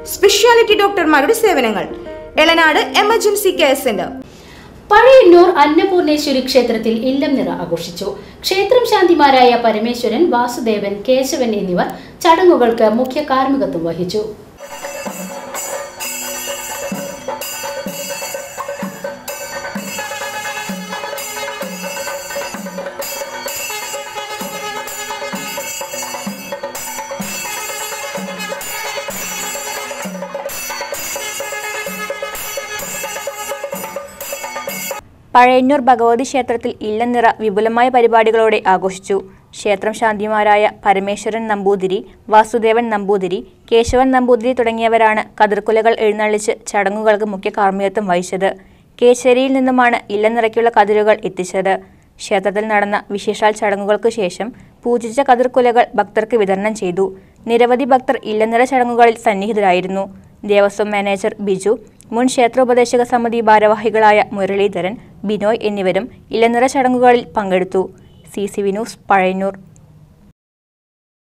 speciality ഡോക്ടർമാരുടെ സേവനങ്ങൾ Elanad emergency care centre Pazhayannur Annapoorneshwari ക്ഷേത്രത്തിൽ ഇല്ലം നിറ ആഘോഷിച്ചു ക്ഷേത്രം ശാന്തിമാരായ പരമേശ്വരൻ വാസുദേവൻ കേശവൻ എന്നിവർ ചടങ്ങുകൾക്ക് മുഖ്യ കാർമ്മികത്വം വഹിച്ചു പഴയന്നൂർ ഭഗവതി ക്ഷേത്രത്തിൽ ഇല്ലനിറ വിപുലമായ പരിപാടികളോടെ ആഘോഷിച്ചു ക്ഷേത്രം ശാന്തിമാരായ പരമേശ്വരൻ നമ്പൂതിരി വാസുദേവൻ നമ്പൂതിരി കേശവൻ നമ്പൂതിരി തുടങ്ങിയവരാണ് കതിർക്കുലകൾ എഴുന്നള്ളിച്ച് ചടങ്ങുകൾക്ക് മുഖ്യ കാർമ്മികത്വം വഹിച്ചത് കേശരിയിൽ നിന്നുമാണ് ഇല്ലനിറയ്ക്കുള്ള കതിരുകൾ എത്തിച്ചത് ക്ഷേത്രത്തിൽ നടന്ന വിശേഷാൽ ചടങ്ങുകൾക്ക് ശേഷം പൂജിച്ച കതിർക്കുലകൾ ഭക്തർക്ക് വിതരണം ചെയ്തു നിരവധി ഭക്തർ ഇല്ലനിറ ചടങ്ങുകളിൽ സന്നിഹിതരായിരുന്നു ദേവസ്വം മാനേജർ ബിജു മുൻ ക്ഷേത്രോപദേശക സമിതി ഭാരവാഹികളായ മുരളീധരൻ ബിനോയ് എന്നിവരും ഇലനിറ ചടങ്ങുകളിൽ പങ്കെടുത്തു C C V news Pazhayannur